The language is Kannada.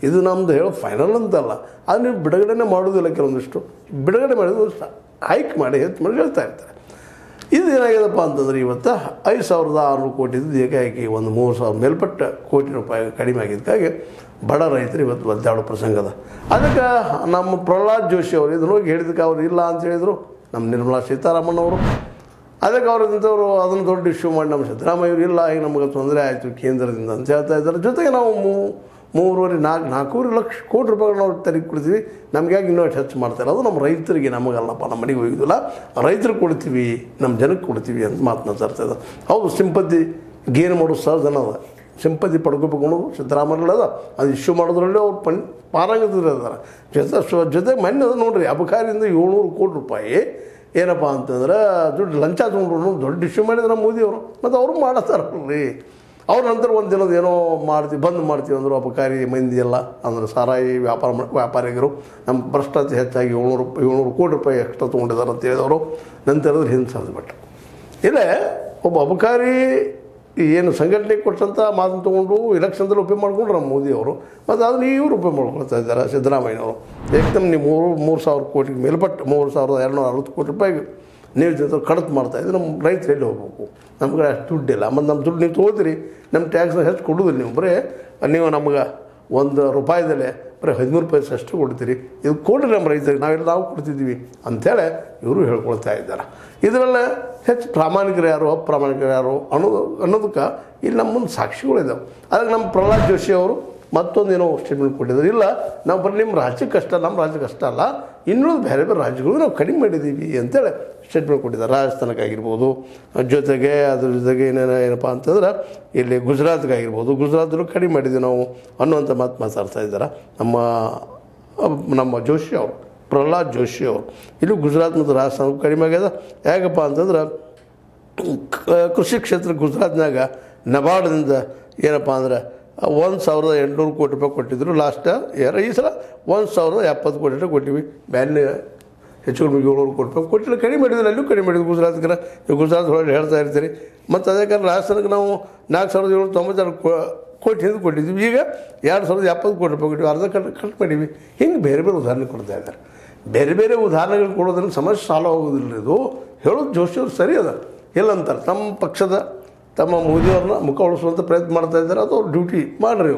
ಇದು ನಮ್ಮದು ಹೇಳೋ ಫೈನಲ್ ಅಂತಲ್ಲ ಅದು ನೀವು ಬಿಡುಗಡೆನೇ ಮಾಡೋದಿಲ್ಲ ಕೆಲವೊಂದಿಷ್ಟು ಬಿಡುಗಡೆ ಮಾಡಿದ್ರು ಹೈಕ್ ಮಾಡಿ ಹೆಚ್ಚು ಮಾಡಿ ಹೇಳ್ತಾ ಇರ್ತಾರೆ ಇದು ಏನಾಗ್ಯದಪ್ಪ ಅಂತಂದ್ರೆ ಇವತ್ತು ಐದು ಸಾವಿರದ ಆರುನೂರು ಕೋಟಿ ಇದ್ದು ಏಕಾಏಕಿ ಒಂದು ಮೂರು ಸಾವಿರ ಮೇಲ್ಪಟ್ಟ ಕೋಟಿ ರೂಪಾಯಿ ಕಡಿಮೆ ಆಗಿದ್ದಕ್ಕಾಗಿ ಬಡ ರೈತರು ಇವತ್ತು ಒದ್ದಾಡೋ ಪ್ರಸಂಗ ಅದ ಅದಕ್ಕೆ ನಮ್ಮ ಪ್ರಹ್ಲಾದ್ ಜೋಶಿ ಅವರು ಇದನ್ನ ಹೋಗಿ ಹೇಳಿದಕ್ಕೆ ಅವ್ರು ಇಲ್ಲ ಅಂತ ಹೇಳಿದರು ನಮ್ಮ ನಿರ್ಮಲಾ ಸೀತಾರಾಮನ್ ಅವರು ಅದಕ್ಕೆ ಅವ್ರು ಇಂಥವ್ರು ಅದನ್ನು ದೊಡ್ಡ ಇಶ್ಯೂ ಮಾಡಿ ನಮ್ಮ ಸಿದ್ದರಾಮಯ್ಯ ಇವರು ಇಲ್ಲ ಈಗ ನಮಗೆ ತೊಂದರೆ ಆಯಿತು ಕೇಂದ್ರದಿಂದ ಅಂತ ಹೇಳ್ತಾ ಇದ್ದಾರೆ ಜೊತೆಗೆ ನಾವು ಮೂ ಮೂರುವರೆ ನಾಲ್ಕು ನಾಲ್ಕೂವರೆ ಲಕ್ಷ ಕೋಟಿ ರೂಪಾಯಿಗಳು ನಾವು ತೆರಿಗೆ ಕೊಡ್ತೀವಿ ನಮ್ಗೆ ಯಾಕೆ ಇನ್ನೂ ಹೆಚ್ಚು ಮಾಡ್ತಾರೆ ಅದು ನಮ್ಮ ರೈತರಿಗೆ ನಮಗಲ್ಲಪ್ಪ ನಮ್ಮ ಮನೆಗೆ ಹೋಗಿದ್ದಿಲ್ಲ ರೈತರಿಗೆ ಕೊಡ್ತೀವಿ ನಮ್ಮ ಜನಕ್ಕೆ ಕೊಡ್ತೀವಿ ಅಂತ ಮಾತನಾಡ್ತಾ ಇದ್ದಾರೆ ಹೌದು ಸಿಂಪತಿ ಗೇನ್ ಮಾಡೋದು ಸಹಜ ಅದ ಸಿಂಪತಿ ಪಡ್ಕೋಬೇಕು ಅನ್ನೋದು ಸಿದ್ದರಾಮಯ್ಯ ಅದ ಅದು ಇಶ್ಯೂ ಮಾಡೋದ್ರಲ್ಲಿ ಅವ್ರು ಪಣ್ ಪಾರಂಗದಲ್ಲಿ ಅದಾರ ಜೊತೆ ಸ್ವ ಜೊತೆಗೆ ಮೊನ್ನೆ ಅದು ನೋಡ್ರಿ ಅಬಕಾರಿಯಿಂದ ಏಳ್ನೂರು ಕೋಟಿ ರೂಪಾಯಿ ಏನಪ್ಪ ಅಂತಂದ್ರೆ ದುಡ್ಡು ಲಂಚ ತೊಗೊಂಡ್ರು ಅನ್ನೋದು ದೊಡ್ಡ ಇಶ್ಯೂ ಮಾಡಿದ್ರು ನಮ್ಮ ಮೋದಿಯವರು ಮತ್ತು ಅವರು ಮಾಡತ್ತಾರಲ್ರಿ ಅವ್ರ ನಂತರ ಒಂದು ದಿನದ ಏನೋ ಮಾಡ್ತೀವಿ ಬಂದ್ ಮಾಡ್ತೀವಿ ಅಂದರು ಅಪಕಾರಿ ಮಂದಿ ಎಲ್ಲ ಅಂದ್ರೆ ಸಾರಾಯಿ ವ್ಯಾಪಾರ ಮಾಡ್- ವ್ಯಾಪಾರಿಗರು ನಮ್ಮ ಭ್ರಷ್ಟಾಚಾರ ಹೆಚ್ಚಾಗಿ ಏಳ್ನೂರು ಏಳ್ನೂರು ಕೋಟಿ ರೂಪಾಯಿ ಎಕ್ಸ್ಟ್ರಾ ತೊಗೊಂಡಿದ್ದಾರೆ ಅಂತ ಹೇಳಿದವರು ನಂತರದಲ್ಲಿ ಹಿಂದೆ ಸರಿದ್ಬಿಟ್ಟು ಇಲ್ಲೇ ಒಬ್ಬ ಅಬಕಾರಿ ಏನು ಸಂಘಟನೆ ಕೊಟ್ಟಂಥ ಮಾತನ್ನು ತೊಗೊಂಡು ಎಲೆಕ್ಷನ್ದಲ್ಲಿ ಉಪಯೋಗ ಮಾಡ್ಕೊಂಡ್ರು ನಮ್ಮ ಮೋದಿಯವರು ಮತ್ತು ಅದನ್ನು ಇವರು ಉಪಯೋಗ ಮಾಡ್ಕೊಳ್ತಾ ಇದ್ದಾರೆ ಸಿದ್ದರಾಮಯ್ಯನವರು ಏಕದಮ್ ನೀವು ಮೂರು ಮೂರು ಸಾವಿರ ಕೋಟಿಗೆ ಮೇಲ್ಪಟ್ಟು ಮೂರು ಸಾವಿರದ ಎರಡುನೂರ ಅರವತ್ತು ಕೋಟಿ ರೂಪಾಯಿಗೆ ನೀವು ಜೊತೆ ಕಡಿತ ಮಾಡ್ತಾ ಇದ್ರೆ ನಮ್ಮ ರೈತರು ಎಲ್ಲಿ ಹೋಗ್ಬೇಕು ನಮ್ಗೆ ಅಷ್ಟು ದುಡ್ಡಿಲ್ಲ ಮತ್ತು ನಮ್ಮ ದುಡ್ಡು ನೀವು ತೊಗೋತೀರಿ ನಮ್ಮ ಟ್ಯಾಕ್ಸ್ನ ಹೆಚ್ಚು ಕೊಡೋದಿಲ್ಲ ನೀವು ಬರೀ ನೀವು ನಮ್ಗೆ ಒಂದು ರೂಪಾಯಿದಲ್ಲೇ ಬರೀ ಹದಿಮೂರು ಪೈಸೆ ಅಷ್ಟು ಕೊಡ್ತೀರಿ ಇದು ಕೊಡ್ರಿ ನಮ್ಮ ರೈತರಿಗೆ ನಾವೆಲ್ಲ ನಾವು ಕೊಡ್ತಿದ್ದೀವಿ ಅಂಥೇಳಿ ಇವರು ಹೇಳ್ಕೊಳ್ತಾ ಇದ್ದಾರೆ ಇದರಲ್ಲೇ ಹೆಚ್ಚು ಪ್ರಾಮಾಣಿಕರು ಯಾರು ಅಪ್ರಾಮಾಣಿಕರು ಯಾರು ಅನ್ನೋದು ಅನ್ನೋದಕ್ಕೆ ಇಲ್ಲಿ ನಮ್ಮ ಮುಂದೆ ಸಾಕ್ಷಿಗಳಿದ್ದಾವೆ ಅದಕ್ಕೆ ನಮ್ಮ ಪ್ರಹ್ಲಾದ್ ಜೋಶಿ ಅವರು ಮತ್ತೊಂದೇನೋ ಸ್ಟೇಟ್ಮೆಂಟ್ ಕೊಟ್ಟಿದ್ದಾರೆ ಇಲ್ಲ ನಾವು ಬರೀ ನಿಮ್ಮ ರಾಜ್ಯಕ್ಕೆ ಅಷ್ಟ ನಮ್ಮ ರಾಜ್ಯಕ್ಕೆ ಅಷ್ಟ ಅಲ್ಲ ಇನ್ನೂ ಬೇರೆ ಬೇರೆ ರಾಜ್ಯಗಳು ನಾವು ಕಡಿಮೆ ಮಾಡಿದ್ದೀವಿ ಅಂತೇಳಿ ಸ್ಟೇಟ್ಮೆಂಟ್ ಕೊಟ್ಟಿದ್ದಾರೆ ರಾಜಸ್ಥಾನಕ್ಕಾಗಿರ್ಬೋದು ಜೊತೆಗೆ ಅದ್ರ ಜೊತೆಗೆ ಏನೇನು ಏನಪ್ಪ ಅಂತಂದ್ರೆ ಇಲ್ಲಿ ಗುಜರಾತ್ಗಾಗಿರ್ಬೋದು ಗುಜರಾತಲ್ಲೂ ಕಡಿಮೆ ಮಾಡಿದ್ದೀವಿ ನಾವು ಅನ್ನುವಂಥ ಮಾತು ಮಾತಾಡ್ತಾ ಇದ್ದಾರೆ ನಮ್ಮ ನಮ್ಮ ಜೋಶಿ ಅವರು ಪ್ರಹ್ಲಾದ್ ಜೋಶಿ ಅವರು ಇಲ್ಲೂ ಗುಜರಾತ್ ಮತ್ತು ರಾಜಸ್ಥಾನಕ್ಕೂ ಕಡಿಮೆ ಆಗ್ಯದ ಯಾಕಪ್ಪ ಅಂತಂದ್ರೆ ಕ- ಕೃಷಿ ಕ್ಷೇತ್ರ ಗುಜರಾತ್ನಾಗ ನಬಾರ್ಡ್ದಿಂದ ಏನಪ್ಪ ಅಂದ್ರೆ ಒಂದು ಸಾವಿರದ ಎಂಟುನೂರು ಕೋಟಿ ರೂಪಾಯಿ ಕೊಟ್ಟಿದ್ರು ಲಾಸ್ಟ್ ಯಾರ ಈ ಸಲ ಒಂದು ಸಾವಿರದ ಎಪ್ಪತ್ತು ಕೋಟಿ ರೂಪಾಯಿ ಕೊಟ್ಟಿವಿ ಬ್ಯಾನ್ಯ ಹೆಚ್ಚು ಕಡಿಮೆ ಏಳ್ನೂರು ಕೋಟಿ ರೂಪಾಯಿ ಕೊಟ್ಟಿಲ್ಲ ಕಡಿಮೆ ಮಾಡಿದ್ರು ಅಲ್ಲೂ ಕಡಿಮೆ ಮಾಡಿದ್ರು ಗುಜರಾತ್ಗೆ ನೀವು ಗುಜರಾತ್ ಒಳಗೆ ಹೇಳ್ತಾ ಇರ್ತೀರಿ ಮತ್ತು ಅದೇ ಕಾರಣ ರಾಜಸ್ಥಾನಕ್ಕೆ ನಾವು ನಾಲ್ಕು ಸಾವಿರದ ಏಳ್ನೂರ ತೊಂಬತ್ತಾರು ಕೋ ಕೋಟಿ ಹಿಂದೆ ಕೊಟ್ಟಿದ್ವಿ ಈಗ ಎರಡು ಸಾವಿರದ ಎಪ್ಪತ್ತು ಕೋಟಿ ರೂಪಾಯಿ ಕೊಟ್ಟಿವಿ ಅರ್ಧ ಕಟ್ ಕಟ್ ಮಾಡೀವಿ ಹಿಂಗೆ ಬೇರೆ ಬೇರೆ ಉದಾಹರಣೆ ಕೊಡ್ತಾ ಇದ್ದಾರೆ ಬೇರೆ ಬೇರೆ ಉದಾಹರಣೆಗಳು ಕೊಡೋದ್ರಿಂದ ಸಮಸ್ಯೆ ಸಾಲ ಹೋಗೋದಿಲ್ಲ ಇದು ಹೇಳೋದು ಜೋಶಿಯವ್ರು ಸರಿ ಅದ ಇಲ್ಲ ಅಂತಾರೆ ತಮ್ಮ ಪಕ್ಷದ ತಮ್ಮ ಮೋದಿಯವ್ರನ್ನ ಮುಖ ಉಳಿಸುವಂಥ ಪ್ರಯತ್ನ ಮಾಡ್ತಾ ಇದ್ದಾರೆ ಅದು ಅವ್ರ ಡ್ಯೂಟಿ ಮಾಡಿರಿ